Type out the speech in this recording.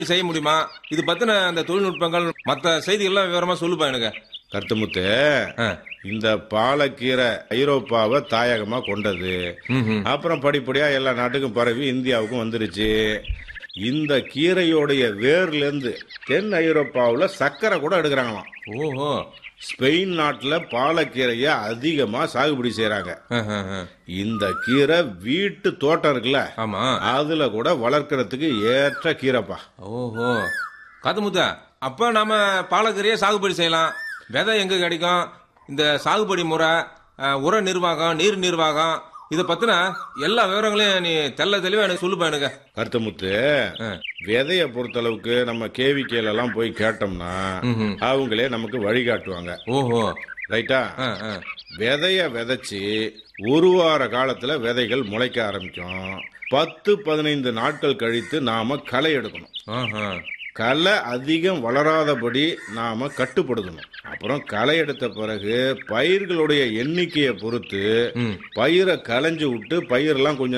செய்ய முடியுமா இது பத்தின அந்த தொழில்நுட்பங்கள் மத்த செய்திகள்லாம் விவரமா சொல்லுப்பா எனக்கு கருத்துமுத்து ஆ. இந்த பாலக்கீரை ஐரோப்பாவை தாயகமா கொண்டது ம்ஹும். அப்புறம் படிப்படியா எல்லா நாட்டுக்கும் பரவி இந்தியாவுக்கும் வந்துருச்சு இந்த கீரையோடைய வேர்ல இருந்து தென் ஐரோப்பாவுல சர்க்கரை கூட எடுக்கிறாங்களாம் ஓஹோ ஸ்பெயின் நாட்டுல பாலக்கீரைய அதிகமா சாகுபடி செய்யறாங்க ஆஹ், ஆஹ், ஆஹ். இந்த கீரை வீட்டு தோட்டம் இருக்குல்ல ஆமா அதுல கூட வளர்க்கறதுக்கு ஏற்ற கீரைப்பா ஓஹோ காதுமுத்தா அப்ப நாம பாலக்கீரையை சாகுபடி செய்யலாம் விதை எங்க கிடைக்கும் இந்த சாகுபடி முறை அஹ், உர நிர்வாகம் நீர் நிர்வாகம் இத பத்தின எல்லா விவரங்களையும் நீ தெள்ள தெளிவா எனக்கு சொல்லுப்பா எனக்கு கருத்துமுத்து ஆ. விதைய பொறுத்தளவுக்கு நம்ம கேவிக்கையில எல்லாம் போய் கேட்டோம்னா ம்ஹும். அவங்களே நமக்கு வழிகாட்டுவாங்க ஓஹோ ரைட்டா ஆ, ஆ. விதைய விதைச்சு ஒரு வார காலத்துல விதைகள் முளைக்க ஆரம்பிக்கும் பத்து பதினைந்து நாட்கள் கழித்து நாம களை எடுக்கணும் ஆஹா. களை அதிகம் வளராதபடி நாம கட்டுப்படுத்தணும் அப்புறம் களை எடுத்த பிறகு பயிர்களுடைய எண்ணிக்கையை பொறுத்து ம். பயிரை களைஞ்சு விட்டு பயிரெல்லாம் கொஞ்சம்